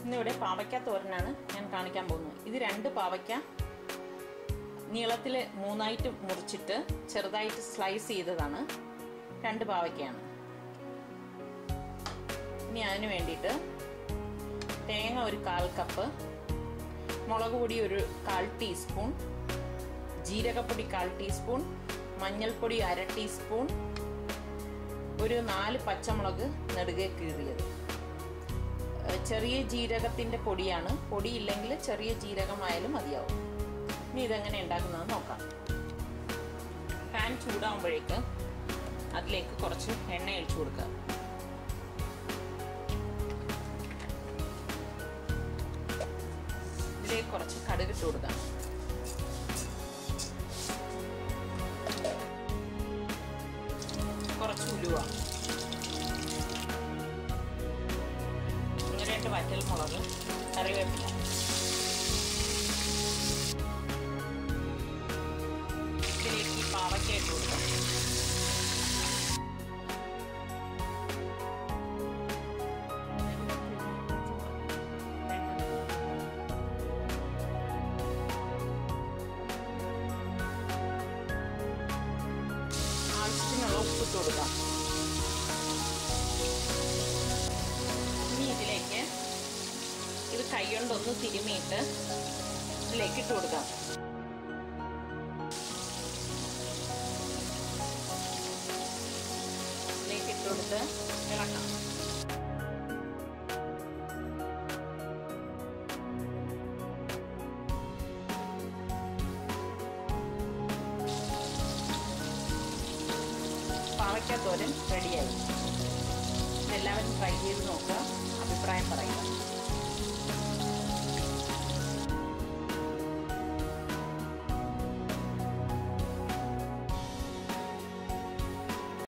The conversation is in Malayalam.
ഇന്നിവിടെ പാവയ്ക്ക തോരനാണ് ഞാൻ കാണിക്കാൻ പോകുന്നത് ഇത് രണ്ട് പാവയ്ക്ക നീളത്തിൽ മൂന്നായിട്ട് മുറിച്ചിട്ട് ചെറുതായിട്ട് സ്ലൈസ് ചെയ്തതാണ് രണ്ട് പാവയ്ക്കയാണ് ഇനി അതിന് വേണ്ടിയിട്ട് തേങ്ങ ഒരു കാൽ കപ്പ് മുളക് പൊടി ഒരു കാൽ ടീസ്പൂൺ ജീരകപ്പൊടി കാൽ ടീസ്പൂൺ മഞ്ഞൾപ്പൊടി അര ടീസ്പൂൺ ഒരു നാല് പച്ചമുളക് നെടുകെ കീറിയത് ചെറിയ ജീരകത്തിൻ്റെ പൊടിയാണ് പൊടിയില്ലെങ്കിൽ ചെറിയ ജീരകമായാലും മതിയാവും ഇനി ഇതെങ്ങനെ ഉണ്ടാക്കുന്നത് നോക്കാം പാൻ ചൂടാകുമ്പോഴേക്ക് അതിലേക്ക് കുറച്ച് എണ്ണ ഒഴിച്ചു കൊടുക്കുക ഇതിലേക്ക് കുറച്ച് കടുകിട്ട് കൊടുക്കുക കുറച്ച് ഉലുവ രണ്ട് വറ്റൽ മുളക് കറിവേപ്പില ഇതിലേക്ക് ഈ പാവയ്ക്ക ഇട്ട് കൊടുക്കാം ആവശ്യത്തിനുള്ള ഉപ്പിട്ട് കൊടുക്കാം ഇനി ഇതിലേക്ക് ഇത് കൈകൊണ്ടൊന്ന് തിരുമിയിട്ട് ഇതിലേക്ക് ഇട്ട് കൊടുക്കാം ഇതിലേക്ക് ഇട്ട് കൊടുത്ത് ഇളക്കാം പാവയ്ക്കാത്തോരൻ റെഡിയായി എല്ലാവരും ട്രൈ ചെയ്ത് നോക്കുക അഭിപ്രായം പറയുക